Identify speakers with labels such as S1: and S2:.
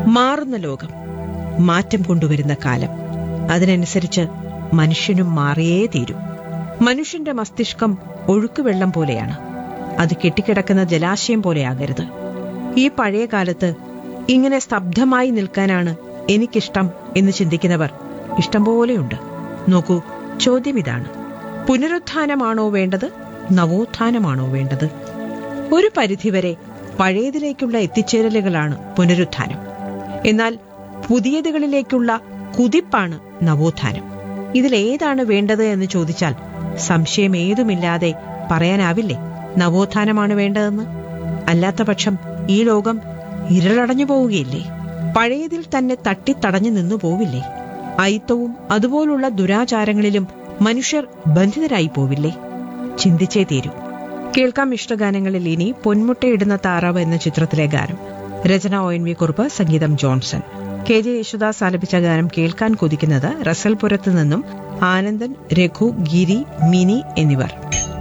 S1: മാറുന്ന ലോകം മാറ്റം കൊണ്ടുവരുന്ന കാലം അതിനനുസരിച്ച് മനുഷ്യനും മാറിയേ തീരൂ മനുഷ്യന്റെ മസ്തിഷ്കം ഒഴുക്കുവെള്ളം പോലെയാണ് അത് കെട്ടിക്കിടക്കുന്ന ജലാശയം പോലെയാകരുത് ഈ പഴയ കാലത്ത് ഇങ്ങനെ സ്തബ്ധമായി നിൽക്കാനാണ് എനിക്കിഷ്ടം എന്ന് ചിന്തിക്കുന്നവർ ഇഷ്ടം പോലെയുണ്ട് നോക്കൂ ചോദ്യം ഇതാണ് പുനരുത്ഥാനമാണോ വേണ്ടത് നവോത്ഥാനമാണോ വേണ്ടത് ഒരു പരിധിവരെ പഴയതിലേക്കുള്ള എത്തിച്ചേരലുകളാണ് പുനരുത്ഥാനം എന്നാൽ പുതിയതുകളിലേക്കുള്ള കുതിപ്പാണ് നവോത്ഥാനം ഇതിലേതാണ് വേണ്ടത് എന്ന് ചോദിച്ചാൽ സംശയം ഏതുമില്ലാതെ പറയാനാവില്ലേ നവോത്ഥാനമാണ് വേണ്ടതെന്ന് അല്ലാത്ത പക്ഷം ഈ ലോകം ഇരുളടഞ്ഞു പോവുകയില്ലേ പഴയതിൽ തന്നെ തട്ടിത്തടഞ്ഞു നിന്നു പോവില്ലേ അയിത്തവും അതുപോലുള്ള ദുരാചാരങ്ങളിലും മനുഷ്യർ ബന്ധിതരായി പോവില്ലേ ചിന്തിച്ചേ തീരൂ കേൾക്കാം ഇഷ്ടഗാനങ്ങളിൽ ഇനി പൊന്മുട്ടയിടുന്ന താറാവ് എന്ന ചിത്രത്തിലെ ഗാനം രചന ഒ എൻ വി കുറുപ്പ് സംഗീതം ജോൺസൺ കെ ജെ യേശുദാസ് ആലപിച്ച ഗാനം കേൾക്കാൻ കൊതിക്കുന്നത് റസൽപുരത്ത് നിന്നും ആനന്ദൻ രഘു ഗിരി മിനി എന്നിവർ